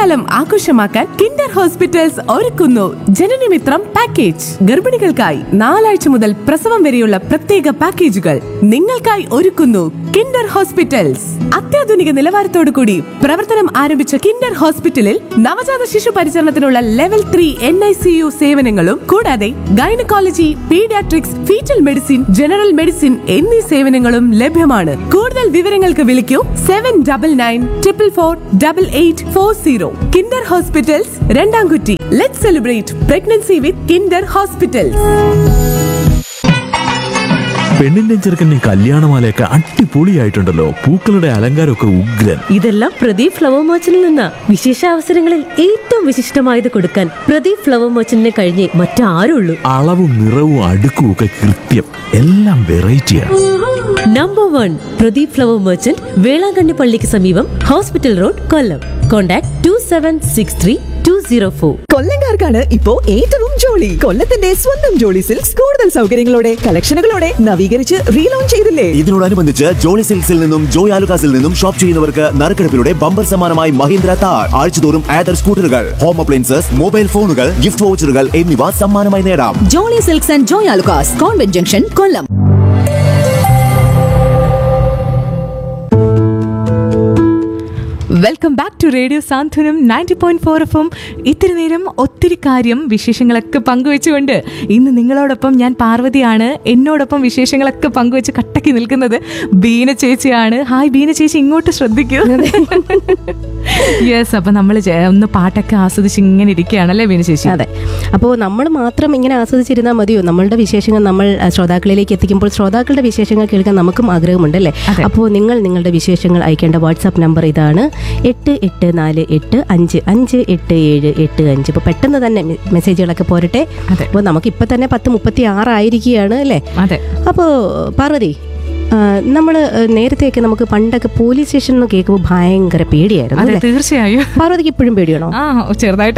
കുട്ടിക്കാലം ആഘോഷമാക്കാൻ Kinder hospitals ഒരുക്കുന്നു ജനനമിത്രം പാക്കേജ് ഗർഭിണികൾക്കായി നാലാഴ്ച മുതൽ പ്രസവം വരെയുള്ള പ്രത്യേക പാക്കേജുകൾ നിങ്ങൾക്കായി ഒരുക്കുന്നു കിൻഡർ ഹോസ്പിറ്റൽസ് അത്യാധുനിക നിലവാരത്തോടു കൂടി പ്രവർത്തനം ആരംഭിച്ച കിൻഡർ ഹോസ്പിറ്റലിൽ നവജാത ശിശു പരിചരണത്തിനുള്ള level three N I C U സേവനങ്ങളും കൂടാതെ gynaecology paediatrics fetal medicine general medicine എന്നീ സേവനങ്ങളും ലഭ്യമാണ് കൂടുതൽ വിവരങ്ങൾക്ക് വിളിക്കൂ seven double nine triple four double eight four zero Kinder hospitals രണ്ടാംകുറ്റി let celebrate pregnancy with Kinder hospitals പെണ്ണിന്റെ ചെറുക്കന്റെ കല്യാണമാലയൊക്കെ അടിപൊളിയായിട്ടുണ്ടല്ലോ പൂക്കളുടെ അലങ്കാരമൊക്കെ ഉഗ്രൻ ഇതെല്ലാം പ്രദീപ് ഫ്ലവർ മർച്ചന്റിൽ നിന്ന വിശേഷ അവസരങ്ങളിൽ ഏറ്റവും വിശിഷ്ടമായത് കൊടുക്കാൻ പ്രദീപ് ഫ്ലവർ മർച്ചന്റിനെ കഴിഞ്ഞേ മറ്റാരുള്ളൂ അളവും നിറവും അടുക്കും ഒക്കെ കൃത്യം എല്ലാം വെറൈറ്റിയാണ് number one Pradeep flower merchant Velankanni പള്ളിക്ക് സമീപം hospital road Kollam contact two seven six three two zero four കൊല്ലങ്കാർക്കാണ് ഇപ്പോ ഏറ്റവും ജോളി കൊല്ലത്തിന്റെ സ്വന്തം ജോളി സിൽക്സ് കൂടുതൽ സൗകര്യങ്ങളോടെ കളക്ഷനുകളോടെ നവീകരിച്ച് റീലോഞ്ച് ചെയ്തില്ലേ ഇതിനോടനുബന്ധിച്ച് ജോളി സിൽക്സിൽ നിന്നും ജോയ് ആലുക്കാസിൽ നിന്നും ഷോപ്പ് ചെയ്യുന്നവർക്ക് നറുക്കെടുപ്പിലൂടെ ബമ്പർ സമ്മാനമായി മഹീന്ദ്ര താർ ആഴ്ചതോറും ആദർ സ്കൂട്ടറുകൾ ഹോം അപ്ലയൻസസ് മൊബൈൽ ഫോണുകൾ ഗിഫ്റ്റ് വൗച്ചറുകൾ എന്നിവ സമ്മാനമായി നേടാം Jolly silks and Joy Alukkas convent junction Kollam welcome back to radio Santhwanam ninety point four എഫും ഇത്തിരി നേരം ഒത്തിരി കാര്യം വിശേഷങ്ങളൊക്കെ പങ്കുവെച്ചുകൊണ്ട് ഇന്ന് നിങ്ങളോടൊപ്പം ഞാൻ പാർവതിയാണ് എന്നോടൊപ്പം വിശേഷങ്ങളൊക്കെ പങ്കുവെച്ച് കട്ടക്കി നിൽക്കുന്നത് ബീന ചേച്ചിയാണ് ഹായ് ബീന ചേച്ചി ഇങ്ങോട്ട് ശ്രദ്ധിക്കൂ യെസ് അപ്പൊ നമ്മൾ ഒന്ന് പാട്ടൊക്കെ ആസ്വദിച്ച് ഇങ്ങനെ ഇരിക്കുകയാണല്ലേ ബീന ചേച്ചി അതെ അപ്പോൾ നമ്മൾ മാത്രം ഇങ്ങനെ ആസ്വദിച്ചിരുന്നാൽ മതിയോ നമ്മളുടെ വിശേഷങ്ങൾ നമ്മൾ ആ, ശ്രോതാക്കളിലേക്ക് എത്തിക്കുമ്പോൾ ശ്രോതാക്കളുടെ വിശേഷങ്ങൾ കേൾക്കാൻ നമുക്കും ആഗ്രഹമുണ്ടല്ലേ അതെ. അപ്പോൾ നിങ്ങൾ നിങ്ങളുടെ വിശേഷങ്ങൾ അയക്കേണ്ട വാട്സാപ്പ് നമ്പർ ഇതാണ് എട്ട് എട്ട് നാല് എട്ട് അഞ്ച് അഞ്ച് എട്ട് ഏഴ് എട്ട് അഞ്ച് ഇപ്പോൾ പെട്ടെന്ന് തന്നെ മെ- മെസ്സേജുകളൊക്കെ പോരട്ടെ അതെ. അപ്പോൾ നമുക്കിപ്പോൾ തന്നെ പത്ത് മുപ്പത്തി ആറായിരിക്കുകയാണ് അല്ലേ അതെ അപ്പോൾ പാർവതി നമ്മൾ നേരത്തെയൊക്കെ നമുക്ക് പണ്ടൊക്കെ പോലീസ് സ്റ്റേഷൻ എന്ന് കേൾക്കുമ്പോൾ ഭയങ്കര പേടിയായിരുന്നു അതെ അല്ലേ തീർച്ചയായും പാർവതിക്ക് ഇപ്പോഴും പേടിയാണോ ആ ചെറുതായിട്ട്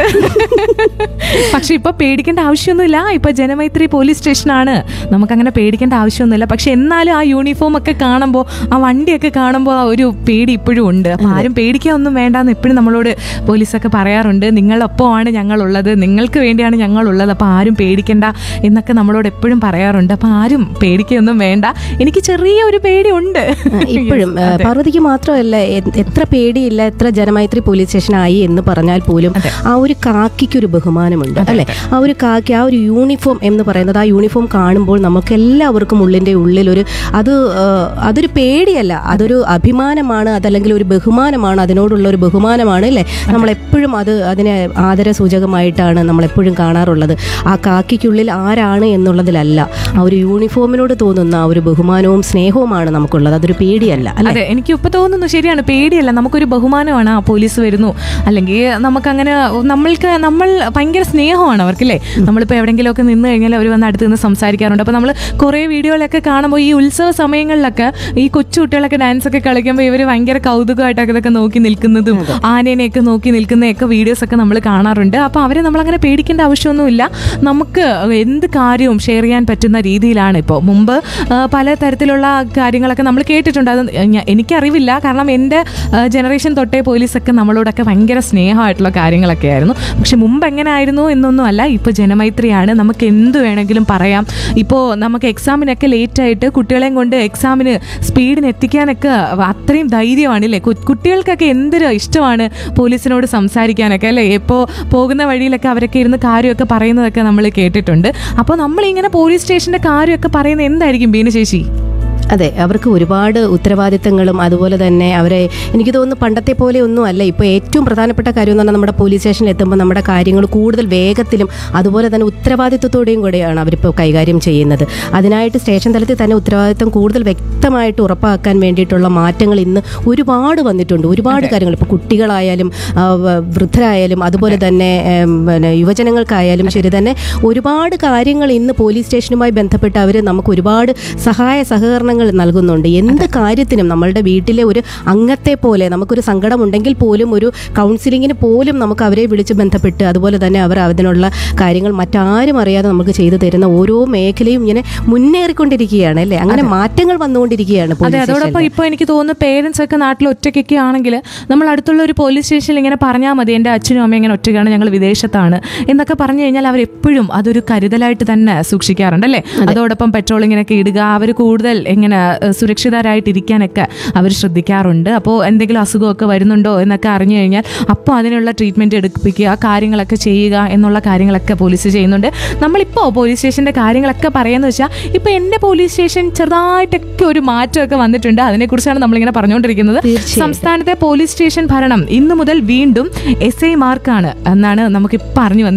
പക്ഷെ ഇപ്പൊ പേടിക്കേണ്ട ആവശ്യമൊന്നുമില്ല ഇപ്പൊ ജനമൈത്രി പോലീസ് സ്റ്റേഷനാണ് നമുക്കങ്ങനെ പേടിക്കേണ്ട ആവശ്യമൊന്നുമില്ല പക്ഷെ എന്നാലും ആ യൂണിഫോം ഒക്കെ കാണുമ്പോൾ ആ വണ്ടിയൊക്കെ കാണുമ്പോൾ ആ ഒരു പേടി ഇപ്പോഴും ഉണ്ട് അപ്പൊ ആരും പേടിക്കാനൊന്നും വേണ്ടാന്ന് എപ്പോഴും നമ്മളോട് പോലീസൊക്കെ പറയാറുണ്ട് നിങ്ങളൊപ്പമാണ് ഞങ്ങളുള്ളത് നിങ്ങൾക്ക് വേണ്ടിയാണ് ഞങ്ങളുള്ളത് അപ്പൊ ആരും പേടിക്കണ്ട എന്നൊക്കെ നമ്മളോട് എപ്പോഴും പറയാറുണ്ട് അപ്പൊ ആരും പേടിക്കൊന്നും വേണ്ട എനിക്ക് ചെറിയ ഒരു പേടി ഉണ്ട് ആ, ഇപ്പോഴും ആ, പാർവതിക്ക് മാത്രമല്ല എ- എത്ര പേടിയില്ല എത്ര ജനമൈത്രി പോലീസ് സ്റ്റേഷൻ ആയി എന്ന് പറഞ്ഞാൽ പോലും ആ ഒരു കാക്കിക്ക് ഒരു ബഹുമാനമുണ്ട് അല്ലെ ആ ഒരു കാക്കി ആ ഒരു യൂണിഫോം എന്ന് പറയുന്നത് ആ യൂണിഫോം കാണുമ്പോൾ നമുക്ക് എല്ലാവർക്കും ഉള്ളിന്റെ ഉള്ളിൽ ഒരു അത് ആ, അതൊരു പേടിയല്ല അതൊരു അഭിമാനമാണ് അതല്ലെങ്കിൽ ഒരു ബഹുമാനമാണ് അതിനോടുള്ള ഒരു ബഹുമാനമാണ് അല്ലേ നമ്മൾ എപ്പോഴും അത് അതിനെ ആദര സൂചകമായിട്ടാണ് നമ്മൾ എപ്പോഴും കാണാറുള്ളത് ആ കാക്കിക്കുള്ളിൽ ആരാണ് എന്നുള്ളതിലല്ല ആ ഒരു യൂണിഫോമിനോട് തോന്നുന്ന ആ ഒരു ബഹുമാനവും സ്നേഹവുമാണ് നമുക്കുള്ളത് അതൊരു പേടിയല്ല അല്ലെ അതെ എനിക്ക് ഇപ്പൊ തോന്നുന്നു ശരിയാണ് പേടിയല്ല നമുക്കൊരു ബഹുമാനമാണ് ആ പോലീസ് വരുന്നു അല്ലെങ്കിൽ നമുക്കങ്ങനെ നമ്മൾക്ക് നമ്മൾ ഭയങ്കര സ്നേഹമാണ് അവർക്കല്ലേ നമ്മളിപ്പോൾ എവിടെയെങ്കിലുമൊക്കെ നിന്ന് കഴിഞ്ഞാൽ അവർ വന്ന് അടുത്ത് നിന്ന് സംസാരിക്കാറുണ്ട് അപ്പോൾ നമ്മൾ കുറേ വീഡിയോകളൊക്കെ കാണുമ്പോൾ ഈ ഉത്സവ സമയങ്ങളിലൊക്കെ ഈ കൊച്ചു കുട്ടികളൊക്കെ ഡാൻസ് ഒക്കെ കളിക്കുമ്പോൾ ഇവർ ഭയങ്കര കൗതുകമായിട്ടൊക്കെ ഇതൊക്കെ നോക്കി നിൽക്കുന്നതും ആനേനെയൊക്കെ നോക്കി നിൽക്കുന്നതൊക്കെ വീഡിയോസ് ഒക്കെ നമ്മൾ കാണാറുണ്ട് അപ്പോൾ അവരെ നമ്മളങ്ങനെ പേടിക്കേണ്ട ആവശ്യമൊന്നുമില്ല നമുക്ക് എന്ത് കാര്യവും ഷെയർ ചെയ്യാൻ പറ്റുന്ന രീതിയിലാണ് ഇപ്പോൾ മുമ്പ് ആ, പല തരത്തിലുള്ള കാര്യങ്ങളൊക്കെ നമ്മൾ കേട്ടിട്ടുണ്ട് അത് ഞ- എനിക്കറിവില്ല കാരണം എൻ്റെ ജനറേഷൻ തൊട്ടേ പോലീസൊക്കെ നമ്മളോടൊക്കെ ഭയങ്കര സ്നേഹമായിട്ടുള്ള കാര്യങ്ങളൊക്കെ ആയിരുന്നു പക്ഷെ മുമ്പ് എങ്ങനെ ആയിരുന്നു എന്നൊന്നും അല്ല ഇപ്പോൾ ജനമൈത്രിയാണ് നമുക്ക് എന്ത് വേണമെങ്കിലും പറയാം ഇപ്പോൾ നമുക്ക് എക്സാമിനൊക്കെ ലേറ്റ് ആയിട്ട് കുട്ടികളെയും കൊണ്ട് എക്സാമിന് സ്പീഡിന് എത്തിക്കാനൊക്കെ അത്രയും ധൈര്യമാണ് ഇല്ലേ കു- കുട്ടികൾക്കൊക്കെ എന്തൊരു ഇഷ്ടമാണ് പോലീസിനോട് സംസാരിക്കാനൊക്കെ അല്ലേ ഇപ്പോൾ പോകുന്ന വഴിയിലൊക്കെ അവരൊക്കെ ഇരുന്ന് കാര്യമൊക്കെ പറയുന്നതൊക്കെ നമ്മൾ കേട്ടിട്ടുണ്ട് അപ്പോൾ നമ്മളിങ്ങനെ പോലീസ് സ്റ്റേഷൻ്റെ കാര്യമൊക്കെ പറയുന്നത് എന്തായിരിക്കും ബീന ചേച്ചി അതെ അവർക്ക് ഒരുപാട് ഉത്തരവാദിത്തങ്ങളും അതുപോലെ തന്നെ അവരെ എനിക്ക് തോന്നുന്നു പണ്ടത്തെ പോലെ ഒന്നും അല്ല ഇപ്പോൾ ഏറ്റവും പ്രധാനപ്പെട്ട കാര്യം എന്ന് പറഞ്ഞാൽ നമ്മുടെ പോലീസ് സ്റ്റേഷനിൽ എത്തുമ്പോൾ നമ്മുടെ കാര്യങ്ങൾ കൂടുതൽ വേഗത്തിലും അതുപോലെ തന്നെ ഉത്തരവാദിത്വത്തോടെയും കൂടെയാണ് അവരിപ്പോൾ കൈകാര്യം ചെയ്യുന്നത് അതിനായിട്ട് സ്റ്റേഷൻ തലത്തിൽ തന്നെ ഉത്തരവാദിത്തം കൂടുതൽ വ്യക്തമായിട്ട് ഉറപ്പാക്കാൻ വേണ്ടിയിട്ടുള്ള മാറ്റങ്ങൾ ഇന്ന് ഒരുപാട് വന്നിട്ടുണ്ട് ഒരുപാട് കാര്യങ്ങൾ ഇപ്പോൾ കുട്ടികളായാലും ആ, വ- വൃദ്ധരായാലും അതുപോലെ തന്നെ ഏം, പിന്നെ യുവജനങ്ങൾക്കായാലും ശരി തന്നെ ഒരുപാട് കാര്യങ്ങൾ ഇന്ന് പോലീസ് സ്റ്റേഷനുമായി ബന്ധപ്പെട്ട് അവർ നമുക്ക് ഒരുപാട് സഹായ സഹകരണങ്ങൾ സേവനങ്ങൾ നൽകുന്നുണ്ട് എന്ത് കാര്യത്തിനും നമ്മളുടെ വീട്ടിലെ ഒരു അംഗത്തെ പോലെ നമുക്കൊരു സങ്കടമുണ്ടെങ്കിൽ പോലും ഒരു കൗൺസിലിങ്ങിന് പോലും നമുക്ക് അവരെ വിളിച്ച് ബന്ധപ്പെട്ട് അതുപോലെ തന്നെ അവർ അതിനുള്ള കാര്യങ്ങൾ മറ്റാരും അറിയാതെ നമുക്ക് ചെയ്തു തരുന്ന ഓരോ മേഖലയും ഇങ്ങനെ മുന്നേറിക്കൊണ്ടിരിക്കുകയാണ് അല്ലേ അങ്ങനെ മാറ്റങ്ങൾ വന്നുകൊണ്ടിരിക്കുകയാണ് അതെ പോലീസ് അതോടൊപ്പം സ്റ്റേഷനിൽ. ഇപ്പൊ എനിക്ക് തോന്നുന്നു പേരൻസ് ഒക്കെ നാട്ടിൽ ഒറ്റയ്ക്കൊക്കെ ആണെങ്കിൽ നമ്മൾ അടുത്തുള്ള ഒരു പോലീസ് സ്റ്റേഷനിൽ ഇങ്ങനെ പറഞ്ഞാൽ മതി എൻ്റെ അച്ഛനും അമ്മയും ഇങ്ങനെ ഒറ്റയ്ക്കാണ് ഞങ്ങൾ വിദേശത്താണ് എന്നൊക്കെ പറഞ്ഞു കഴിഞ്ഞാൽ അവർ എപ്പോഴും അതൊരു കരുതലായിട്ട് തന്നെ സൂക്ഷിക്കാറുണ്ട് അല്ലേ അതോടൊപ്പം പെട്രോളിങ്ങിനൊക്കെ ഇടുക അവർ കൂടുതൽ ഇങ്ങനെ ഏഹ്, സുരക്ഷിതരായിട്ടിരിക്കാനൊക്കെ അവർ ശ്രദ്ധിക്കാറുണ്ട് അപ്പോൾ എന്തെങ്കിലും അസുഖമൊക്കെ വരുന്നുണ്ടോ എന്നൊക്കെ അറിഞ്ഞു കഴിഞ്ഞാൽ അപ്പോൾ അതിനുള്ള ട്രീറ്റ്മെൻറ്റ് എടുപ്പിക്കുക കാര്യങ്ങളൊക്കെ ചെയ്യുക എന്നുള്ള കാര്യങ്ങളൊക്കെ പോലീസ് ചെയ്യുന്നുണ്ട് നമ്മളിപ്പോൾ പോലീസ് സ്റ്റേഷൻ്റെ കാര്യങ്ങളൊക്കെ പറയാന്ന് വെച്ചാൽ ഇപ്പോൾ എൻ്റെ പോലീസ് സ്റ്റേഷൻ ചെറുതായിട്ടൊക്കെ ഒരു മാറ്റമൊക്കെ വന്നിട്ടുണ്ട് അതിനെക്കുറിച്ചാണ് നമ്മളിങ്ങനെ പറഞ്ഞുകൊണ്ടിരിക്കുന്നത് തീർച്ചയായിട്ടും. സംസ്ഥാനത്തെ പോലീസ് സ്റ്റേഷൻ ഭരണം ഇന്നു മുതൽ വീണ്ടും എസ് ഐ മാർക്കാണ് എന്നാണ് നമുക്കിപ്പോൾ അറിഞ്ഞു വന്നിരിക്കുന്നത്